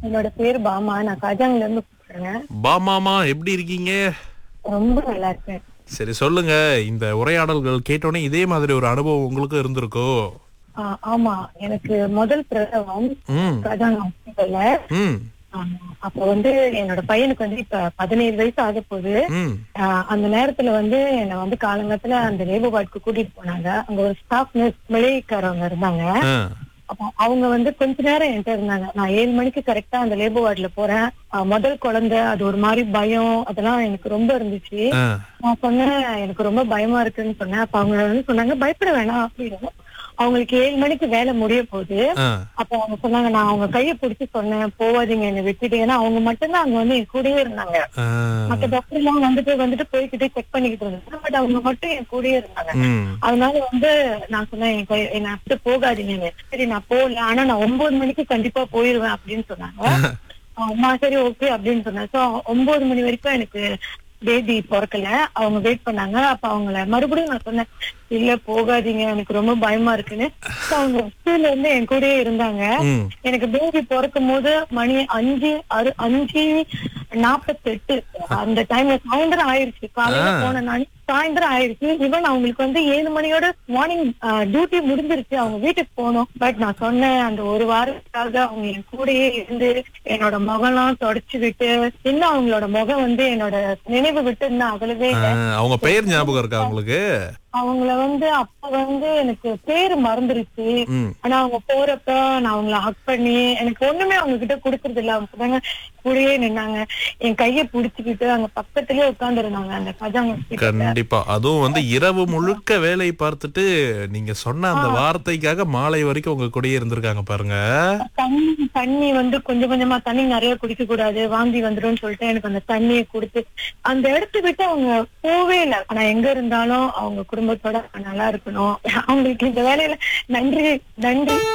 என்னோட பேர் பாமா நான் காஜாங்ல இருந்து கூப்பிடுறேன் பாமாமா எப்படி இருக்கீங்க ரொம்ப நல்லா இருக்கேன் சரி சொல்லுங்க இந்த உரையாடல்கள் கேட்டோன்னே இதே மாதிரி ஒரு அனுபவம் உங்களுக்கு இருந்திருக்கோ ஆ, ஆமா எனக்கு முதல் பிரசவம் ம் காஜாங் ஹாஸ்பிட்டல்ல ம் அப்ப வந்து என்னோட பையனுக்கு வந்து இப்ப பதினேழு வயசு ஆக போகுது ம் ஆ, அந்த நேரத்துல வந்து என்னை வந்து காலங்கத்துல அந்த லேபர் வார்டுக்கு கூட்டிட்டு போனாங்க அங்க ஒரு ஸ்டாஃப் நர்ஸ் மிளைக்காரவங்க இருந்தாங்க ஆ, அப்போ அவங்க வந்து கொஞ்ச நேரம் என்கிட்ட இருந்தாங்க நான் ஏழு மணிக்கு கரெக்டா அந்த லேபர் வார்டுல போறேன் ஆ, முதல் குழந்தை அது ஒரு மாதிரி பயம் அதெல்லாம் எனக்கு ரொம்ப இருந்துச்சு ஆ, நான் சொன்னேன் எனக்கு ரொம்ப பயமா இருக்குன்னு சொன்னேன் அப்ப அவங்க வந்து சொன்னாங்க பயப்பட வேணாம் அப்படின்னு அவங்களுக்கு ஏழு மணிக்கு வேலை முடிய போகுது ஆ. அப்ப அவங்க சொன்னாங்க நான் அவங்க கையை பிடிச்சு சொன்னேன் போவாதீங்க என்னை விட்டுட்டு ஏன்னா அவங்க மட்டும்தான் அங்க வந்து என் கூடயே இருந்தாங்க ஆ. மத்த டாக்டர் எல்லாம் வந்துட்டு வந்துட்டு போய்கிட்டே செக் பண்ணிக்கிட்டு இருந்தாங்க பட் அவங்க மட்டும் என் கூடயே இருந்தாங்க ம் அதனால வந்து நான் சொன்னேன் என் கை- என்னை அப்படி போகாதீங்க சரி நான் போகல ஆனா நான் ஒன்பது மணிக்கு கண்டிப்பா போயிருவேன் அப்படின்னு சொன்னாங்க அம்மா சரி ஓகே அப்படின்னு சொன்னேன் சோ ஒன்பது மணி வரைக்கும் எனக்கு பேபி பிறக்கல அவங்க வெயிட் பண்ணாங்க அப்ப அவங்கள மறுபடியும் நான் சொன்னேன் இல்ல போகாதீங்க எனக்கு ரொம்ப பயமா இருக்குன்னு So, அவங்க ஸ்கூல்ல இருந்து என் கூடயே இருந்தாங்க ம் எனக்கு பேபி பிறக்கும் போது மணி அஞ்சு அறு அஞ்சு நாப்பத்தெட்டு அந்த டைம்ல சாயந்தரம் ஆயிருச்சு காலையில ஆ. போன நான் சாயந்தரம் ஆயிருச்சு ஈவன் அவங்களுக்கு வந்து ஏழு மணியோட மார்னிங் டியூட்டி முடிஞ்சிருச்சு அவங்க வீட்டுக்கு போகணும் பட் நான் சொன்னேன் அந்த ஒரு வாரத்துக்காக அவங்க என் கூடயே இருந்து என்னோட முகம்லாம் தொடச்சு விட்டு இன்னும் அவங்களோட முகம் வந்து என்னோட நினைவு விட்டு இன்னும் அகலவே ஆ, இல்லை அவங்க பெயர் ஞாபகம் இருக்கா உங்களுக்கு அவங்கள வந்து அப்ப வந்து எனக்கு பேரு மறந்துருச்சு ம் ஆனா அவங்க போறப்ப நான் அவங்கள ஹக் பண்ணி எனக்கு ஒண்ணுமே அவங்க கிட்ட குடுக்கறது இல்ல அவங்க சொன்னாங்க கூடயே நின்னாங்க என் கைய புடிச்சுக்கிட்டு அங்க பக்கத்துலயே உட்கார்ந்து இருந்தாங்க அந்த கஜாங்க கண்டிப்பா அதுவும் வந்து இரவு முழுக்க வேலை பார்த்துட்டு நீங்க சொன்ன அந்த வார்த்தைக்காக மாலை வரைக்கும் உங்க கூடயே இருந்திருக்காங்க பாருங்க தண்ணி தண்ணி வந்து கொஞ்சம் கொஞ்சமா தண்ணி நிறைய குடிக்க கூடாது வாந்தி வந்துரும்னு சொல்லிட்டு எனக்கு அந்த தண்ணியை கொடுத்து அந்த இடத்த விட்டு அவங்க போவே இல்லை ஆனா எங்க இருந்தாலும் அவங்க குடும்பத்தோட நல்லா இருக்கணும் அவங்களுக்கு இந்த வேலையில நன்றி நன்றி